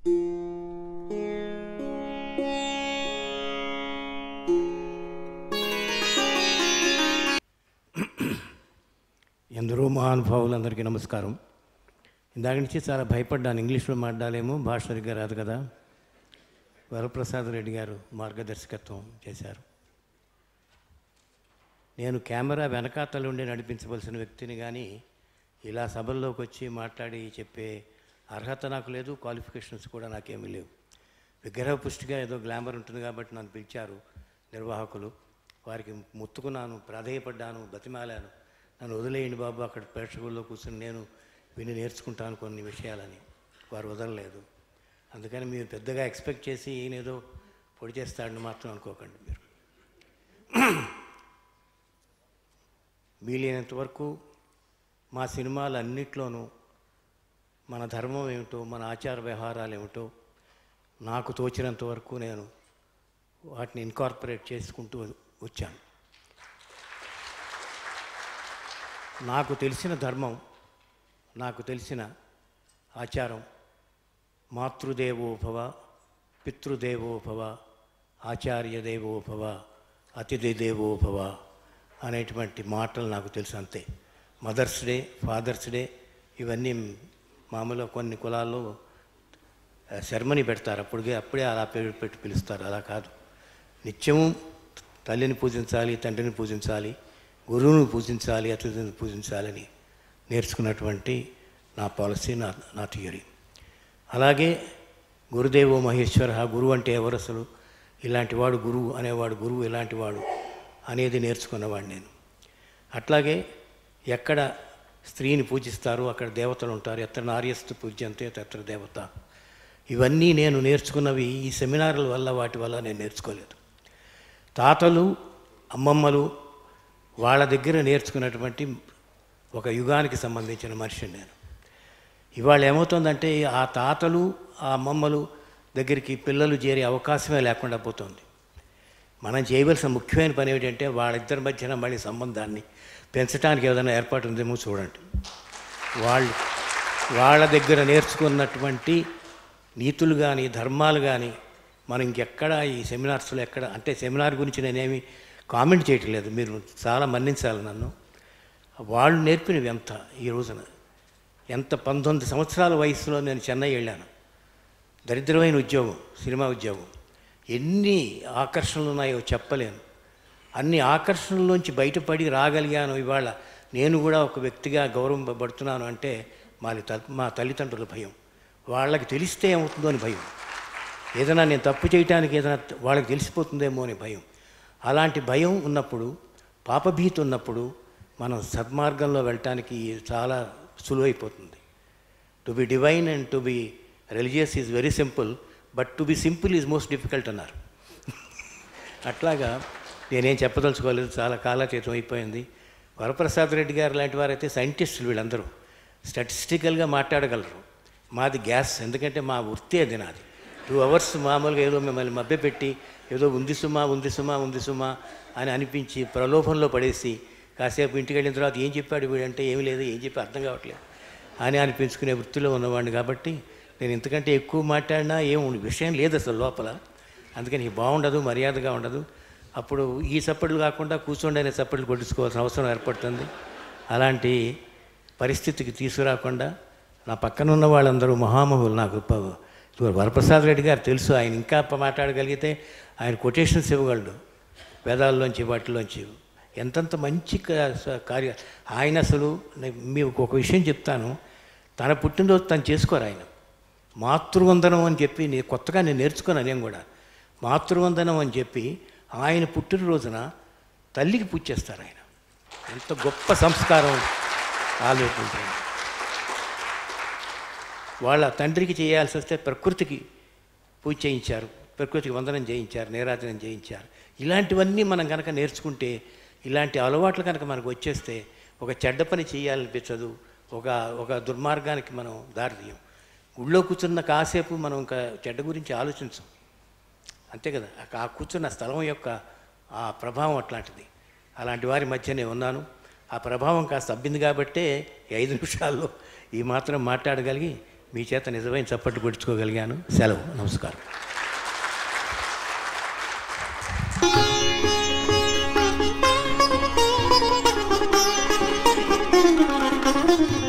ఎందరో మహానుభావులందరికీ నమస్కారం ఇందాక నుంచి చాలా భయపడ్డాను ఇంగ్లీష్లో మాట్లాడలేమో భాష సరిగ్గా రాదు కదా వరప్రసాద్ రెడ్డి గారు మార్గదర్శకత్వం చేశారు నేను కెమెరా వెనకాతలు ఉండి నడిపించవలసిన వ్యక్తిని కానీ ఇలా సభల్లోకి వచ్చి మాట్లాడి చెప్పే అర్హత నాకు లేదు క్వాలిఫికేషన్స్ కూడా నాకేమీ లేవు విగ్రహ పుష్టిగా ఏదో గ్లామర్ ఉంటుంది కాబట్టి నన్ను పిలిచారు నిర్వాహకులు వారికి ముత్తుకున్నాను ప్రాధేయపడ్డాను బతిమాలాను నన్ను వదిలేయండి బాబు అక్కడ ప్రేక్షకుల్లో కూర్చుని నేను విని నేర్చుకుంటాను కొన్ని విషయాలని వారు వదలలేదు అందుకని మీరు పెద్దగా ఎక్స్పెక్ట్ చేసి ఈయన ఏదో పొడి చేస్తాడని మాత్రం అనుకోకండి మీరు వీలైనంత వరకు మా సినిమాలు అన్నిట్లోనూ మన ధర్మం ఏమిటో మన ఆచార వ్యవహారాలు ఏమిటో నాకు తోచినంత వరకు నేను వాటిని ఇన్కార్పొరేట్ చేసుకుంటూ వచ్చాను నాకు తెలిసిన ధర్మం నాకు తెలిసిన ఆచారం మాతృదేవోభవ పితృదేవోభవ ఆచార్య దేవోభవ అతిథి దేవోభవ అనేటువంటి మాటలు నాకు తెలుసు అంతే మదర్స్ డే ఫాదర్స్ డే ఇవన్నీ మామూలుగా కొన్ని కులాల్లో శర్మని పెడతారు అప్పుడే అప్పుడే అలా పేరు పెట్టి పిలుస్తారు అలా కాదు నిత్యము తల్లిని పూజించాలి తండ్రిని పూజించాలి గురువుని పూజించాలి అతిథిని పూజించాలని నేర్చుకున్నటువంటి నా పాలసీ నా నా థియరీ అలాగే గురుదేవో మహేశ్వర గురువు అంటే ఎవరు అసలు ఇలాంటి వాడు గురువు అనేవాడు గురువు ఇలాంటి వాడు అనేది నేర్చుకున్నవాడు నేను అట్లాగే ఎక్కడ స్త్రీని పూజిస్తారు అక్కడ దేవతలు ఉంటారు ఎత్ర నార్యస్తు పూజ్యంతే తత్ర దేవత ఇవన్నీ నేను నేర్చుకున్నవి ఈ సెమినార్ల వల్ల వాటి వల్ల నేను నేర్చుకోలేదు తాతలు అమ్మమ్మలు వాళ్ళ దగ్గర నేర్చుకున్నటువంటి ఒక యుగానికి సంబంధించిన మనిషిని నేను ఇవాళ ఏమవుతుందంటే ఆ తాతలు ఆ అమ్మమ్మలు దగ్గరికి పిల్లలు చేరే అవకాశమే లేకుండా పోతుంది మనం చేయవలసిన ముఖ్యమైన పని ఏమిటంటే వాళ్ళిద్దరి మధ్యన మళ్ళీ సంబంధాన్ని పెంచడానికి ఏదైనా ఏర్పాటు ఉందేమో చూడండి వాళ్ళు వాళ్ళ దగ్గర నేర్చుకున్నటువంటి నీతులు కానీ ధర్మాలు కానీ మనం ఇంకెక్కడ ఈ సెమినార్స్లో ఎక్కడ అంటే సెమినార్ గురించి నేనేమి కామెంట్ చేయటం లేదు మీరు చాలా మన్నించాలి నన్ను వాళ్ళు నేర్పినవి ఎంత ఈ రోజున ఎంత పంతొమ్మిది సంవత్సరాల వయసులో నేను చెన్నై వెళ్ళాను దరిద్రమైన ఉద్యోగం సినిమా ఉద్యోగం ఎన్ని ఆకర్షణలు ఉన్నాయో చెప్పలేను అన్ని ఆకర్షణల్లోంచి బయటపడి రాగలిగాను ఇవాళ నేను కూడా ఒక వ్యక్తిగా గౌరవపడుతున్నాను అంటే మాది మా తల్లిదండ్రుల భయం వాళ్ళకి తెలిస్తే ఏమవుతుందో అని భయం ఏదైనా నేను తప్పు చేయటానికి ఏదైనా వాళ్ళకి తెలిసిపోతుందేమో అని భయం అలాంటి భయం ఉన్నప్పుడు పాపభీతి ఉన్నప్పుడు మనం సద్మార్గంలో వెళ్ళటానికి చాలా సులువైపోతుంది to be divine and to be religious is very simple but to be simple is most difficult అన్నారు అట్లాగా నేనేం చెప్పదలుచుకోలేదు చాలా కాలాతీతం అయిపోయింది వరప్రసాద్ రెడ్డి గారు లాంటి వారైతే సైంటిస్టులు వీళ్ళందరూ స్టాటిస్టికల్గా మాట్లాడగలరు మాది గ్యాస్ ఎందుకంటే మా వృత్తి అది నాది టూ అవర్స్ మామూలుగా ఏదో మిమ్మల్ని మభ్యపెట్టి ఏదో ఉంది సుమా ఉంది సుమా ఉంది సుమా అని అనిపించి ప్రలోభంలో పడేసి కాసేపు ఇంటికి వెళ్ళిన తర్వాత ఏం చెప్పాడు వీడంటే ఏమీ లేదు ఏం చెప్పి అర్థం కావట్లేదు అని అనిపించుకునే వృత్తిలో ఉన్నవాడిని కాబట్టి నేను ఇంతకంటే ఎక్కువ మాట్లాడినా ఏం విషయం లేదు అసలు లోపల అందుకని బాగుండదు మర్యాదగా ఉండదు అప్పుడు ఈ చప్పట్లు కాకుండా కూర్చోండి అనే చప్పట్లు కొట్టించుకోవాల్సిన అవసరం ఏర్పడుతుంది అలాంటి పరిస్థితికి తీసుకురాకుండా నా పక్కన ఉన్న వాళ్ళందరూ మహామహులు నాకు వరప్రసాద్ రెడ్డి గారు తెలుసు ఆయన ఇంకా మాట్లాడగలిగితే ఆయన కొటేషన్స్ ఇవ్వగలడు వేదాల్లోంచి వాటిలోంచి ఎంతంత మంచి కార్య ఆయన అసలు మీకు ఒక విషయం చెప్తాను తన పుట్టినరోజు తను చేసుకోరు ఆయన మాతృవందనం అని చెప్పి నేను కొత్తగా నేను నేర్చుకున్నాను నేను కూడా మాతృవందనం అని చెప్పి ఆయన పుట్టినరోజున తల్లికి పూజ చేస్తారు ఆయన ఎంత గొప్ప సంస్కారం ఆలోచించారు వాళ్ళ తండ్రికి చేయాల్సి వస్తే ప్రకృతికి పూజ చేయించారు ప్రకృతికి వందనం చేయించారు నీరాజనం చేయించారు ఇలాంటివన్నీ మనం కనుక నేర్చుకుంటే ఇలాంటి అలవాట్లు కనుక మనకు వచ్చేస్తే ఒక చెడ్డ పని చేయాలనిపించదు ఒక ఒక దుర్మార్గానికి మనం దారితీయం గుళ్ళో కూర్చున్న కాసేపు మనం ఇంకా చెడ్డ గురించి ఆలోచించం అంతే కదా ఆ కూర్చున్న స్థలం యొక్క ఆ ప్రభావం అట్లాంటిది అలాంటి వారి మధ్య నేను ఉన్నాను ఆ ప్రభావం కాస్త అబ్బింది కాబట్టే ఈ ఐదు నిమిషాల్లో ఈ మాత్రం మాట్లాడగలిగి మీ చేత నిజమైన చప్పట్లు కొట్టుకోగలిగాను సెలవు నమస్కారం Thank you.